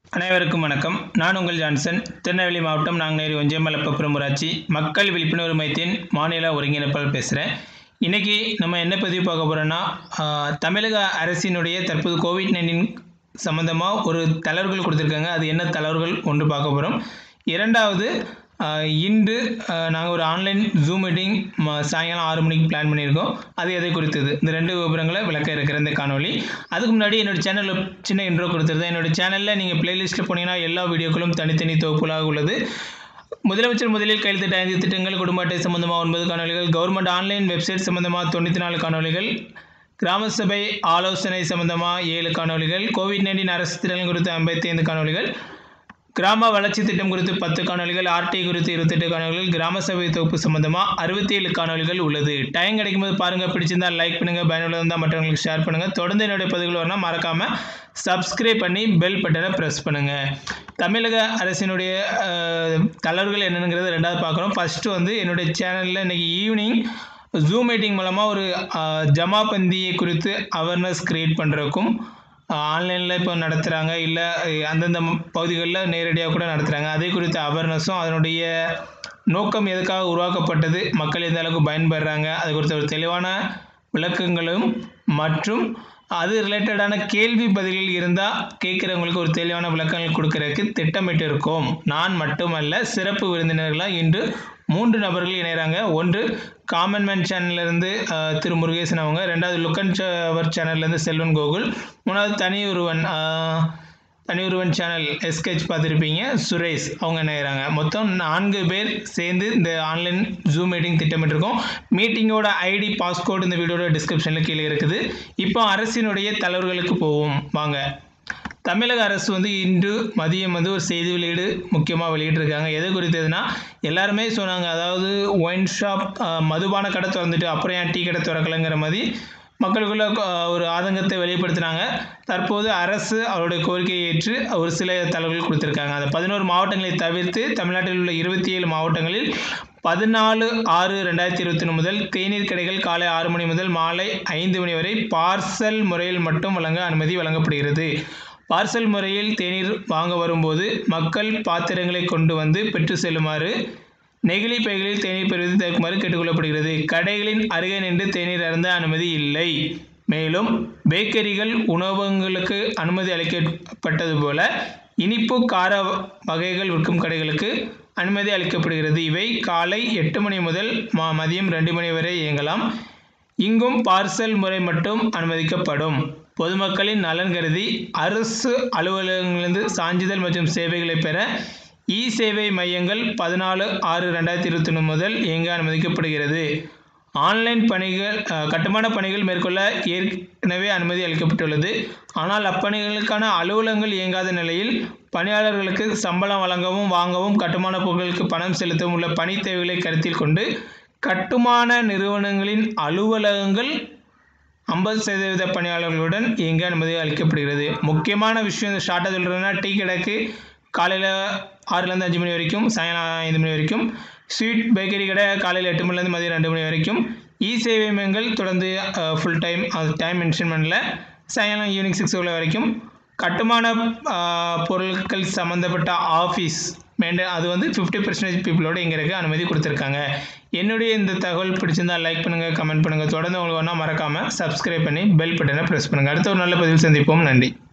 அனைவருக்கும் வணக்கம் நான் உங்கள் ஜான்சன் திருநெல்வேலி மாவட்டம் நாங்குநேரி ஒஞ்சியமலப்பபுரம் ஊராட்சி மக்கள் விழிப்புணர்வு மையத்தின் மாநில ஒருங்கிணைப்பாளர் பேசுகிறேன் இன்றைக்கி நம்ம என்ன பதிவு பார்க்க போகிறோன்னா தமிழக அரசினுடைய தற்போது கோவிட் நைன்டீன் சம்மந்தமாக ஒரு தளர்வுகள் கொடுத்துருக்காங்க அது என்ன தளர்வுகள் ஒன்று பார்க்க போகிறோம் இரண்டாவது ஆஹ் இன்று நாங்கள் ஒரு ஆன்லைன் ஜூம் மீட்டிங் ம- சாயங்காலம் ஆறு மணிக்கு பிளான் பண்ணியிருக்கோம் அது எதை குறித்தது இந்த ரெண்டு விவரங்களை விளக்க இருக்கிற இந்த காணொளி அதுக்கு முன்னாடி என்னோட சேனலில் சின்ன இன்ட்ரோ கொடுத்துருந்தேன் என்னோட சேனலில் நீங்கள் பிளேலிஸ்ட்டில் போனீங்கன்னா எல்லா வீடியோக்களும் தனித்தனி தொகுப்புகளாக உள்ளது முதலமைச்சர் முதலில் கையெழுத்திட்ட ஐந்து திட்டங்கள் குடும்ப அட்டை சம்பந்தமாக ஒன்பது காணொலிகள் கவர்மெண்ட் ஆன்லைன் வெப்சைட் சம்பந்தமாக தொண்ணூற்றி நாலு காணொலிகள் கிராம சபை ஆலோசனை சம்பந்தமாக ஏழு காணொலிகள் கோவிட் நைன்டீன் அரசு திட்டங்கள் குறித்து ஐம்பத்தி ஐந்து காணொலிகள் கிராம வளர்ச்சி திட்டம் குறித்து பத்து காணொலிகள் ஆர்டி குறித்து இருபத்தெட்டு காணொலிகள் கிராம சபை தொகுப்பு சம்பந்தமாக அறுபத்தி ஏழு காணொலிகள் உள்ளது டைம் கிடைக்கும்போது பாருங்கள் பிடிச்சிருந்தா லைக் பண்ணுங்கள் பயனுள்ளதாக இருந்தால் மற்றவங்களுக்கு ஷேர் பண்ணுங்கள் தொடர்ந்து என்னுடைய பதிவுகள் வரணும் மறக்காமல் சப்ஸ்கிரைப் பண்ணி பெல் பட்டனை ப்ரெஸ் பண்ணுங்கள் தமிழக அரசினுடைய அஹ், தளர்வுகள் என்னங்கிறது ரெண்டாவது பார்க்குறோம் ஃபஸ்ட்டு வந்து என்னுடைய சேனலில் இன்றைக்கி ஈவினிங் ஜூம் மீட்டிங் மூலமாக ஒரு அஹ், ஜமாபந்தியை குறித்து அவேர்னஸ் க்ரியேட் பண்ணுறதுக்கும் ஆன்லைனில் இப்போ நடத்துகிறாங்க இல்லை அந்தந்த பகுதிகளில் நேரடியாக கூட நடத்துகிறாங்க அதே குறித்த அவேர்னஸும் அதனுடைய நோக்கம் எதுக்காக உருவாக்கப்பட்டது மக்கள் எந்த அளவுக்கு பயன்படுறாங்க அது குறித்த ஒரு தெளிவான விளக்கங்களும் மற்றும் அது ரிலேட்டடான கேள்வி பதில்கள் இருந்தால் கேட்குறவங்களுக்கு ஒரு தெளிவான விளக்கங்கள் கொடுக்கறதுக்கு திட்டமிட்டு இருக்கோம் நான் மட்டுமல்ல சிறப்பு விருந்தினர்களாக இன்று மூன்று நபர்கள் இணைகிறாங்க ஒன்று காமன் மேன் சேனல்லேருந்து திரு முருகேசன் அவங்க ரெண்டாவது லுக்கன் அவர் சேனல்லேருந்து செல்வன் கோகுல் மூணாவது தனி ஒருவன் ஆஹ், தனி ஒருவன் சேனல் எஸ்கெச் பார்த்துருப்பீங்க சுரேஷ் அவங்க இணைகிறாங்க மொத்தம் நான்கு பேர் சேர்ந்து இந்த ஆன்லைன் ஜூம் மீட்டிங் திட்டமிட்டிருக்கோம் மீட்டிங்கோட ஐடி பாஸ்கோட் இந்த வீடியோட டிஸ்கிரிப்ஷனில் கீழே இருக்குது இப்போ அரசினுடைய தலைவர்களுக்கு போவோம் வாங்க தமிழக அரசு வந்து இன்று மதியம் வந்து ஒரு செய்தி வெளியீடு முக்கியமாக வெளியிட்டிருக்காங்க எது குறித்ததுன்னா எல்லாருமே சொன்னாங்க அதாவது ஒயின் ஷாப் மதுபான கடை திறந்துட்டு அப்புறம் ஏன் டீ கடை திறக்கலைங்கிற மாதிரி மக்களுக்குள்ள அஹ், ஒரு ஆதங்கத்தை வெளிப்படுத்தினாங்க தற்போது அரசு அவருடைய கோரிக்கையை ஏற்று ஒரு சில தளர்வுகள் கொடுத்துருக்காங்க அந்த பதினோரு மாவட்டங்களை தவிர்த்து தமிழ்நாட்டில் உள்ள இருபத்தி ஏழு மாவட்டங்களில் பதினாலு ஆறு ரெண்டாயிரத்தி இருபத்தி ஒன்று முதல் தேநீர் கடைகள் காலை ஆறு மணி முதல் மாலை ஐந்து மணி வரை பார்சல் முறையில் மட்டும் வழங்க அனுமதி வழங்கப்படுகிறது பார்சல் முறையில் தேநீர் வாங்க வரும்போது மக்கள் பாத்திரங்களை கொண்டு வந்து பெற்று செல்லுமாறு நெகிழி பைகளில் தேநீர் பெறுவது தவிர்க்குமாறு கேட்டுக்கொள்ளப்படுகிறது கடைகளின் அருகே நின்று தேநீர் அருந்த அனுமதி இல்லை மேலும் பேக்கரிகள் உணவகங்களுக்கு அனுமதி அளிக்கப்பட்டது போல இனிப்பு கார வகைகள் விற்கும் கடைகளுக்கு அனுமதி அளிக்கப்படுகிறது இவை காலை எட்டு மணி முதல் ம மதியம் ரெண்டு மணி வரை இயங்கலாம் இங்கும் பார்சல் முறை மட்டும் அனுமதிக்கப்படும் பொதுமக்களின் நலன் கருதி அரசு அலுவலகங்களிலிருந்து சான்றிதழ் மற்றும் சேவைகளை பெற இ சேவை மையங்கள் பதினாலு ஆறு ரெண்டாயிரத்தி இருபத்தி ஒன்று முதல் இயங்க அனுமதிக்கப்படுகிறது ஆன்லைன் பணிகள் அஹ், கட்டுமான பணிகள் மேற்கொள்ள ஏற்கனவே அனுமதி அளிக்கப்பட்டுள்ளது ஆனால் அப்பணிகளுக்கான அலுவலகங்கள் இயங்காத நிலையில் பணியாளர்களுக்கு சம்பளம் வழங்கவும் வாங்கவும் கட்டுமான பொருட்களுக்கு பணம் செலுத்தவும் உள்ள பணி தேவைகளை கருத்தில் கொண்டு கட்டுமான நிறுவனங்களின் அலுவலகங்கள் ஐம்பது சதவீத பணியாளர்களுடன் இயங்க அனுமதி அளிக்கப்படுகிறது முக்கியமான விஷயம் இந்த ஷார்ட்டாக சொல்கிறேன்னா டீ கடைக்கு காலையில் ஆறுலேருந்து அஞ்சு மணி வரைக்கும் சாயங்காலம் ஐந்து மணி வரைக்கும் ஸ்வீட் பேக்கரி கடை காலையில் எட்டு மணிலேருந்து மதியம் ரெண்டு மணி வரைக்கும் இ சேவை மையங்கள் தொடர்ந்து ஃபுல் டைம் அது டைம் மென்ஷன் பண்ணல சாயங்காலம் ஈவினிங் சிக்ஸ் ஓ வரைக்கும் கட்டுமான அஹ், பொருட்கள் சம்மந்தப்பட்ட ஆஃபீஸ் மெயின்டைன் அது வந்து ஃபிஃப்டி பர்சன்டேஜ் பீப்புளோட இங்கே இருக்க அனுமதி கொடுத்துருக்காங்க என்னுடைய இந்த தகவல் பிடிச்சிருந்தா லைக் பண்ணுங்கள் கமெண்ட் பண்ணுங்கள் தொடர்ந்து உங்களுக்கு ஒன்றா மறக்காமல் சப்ஸ்கிரைப் பண்ணி பெல் பட்டனை ப்ரெஸ் பண்ணுங்கள் அடுத்த ஒரு நல்ல பதிவில் சந்திப்போம் நன்றி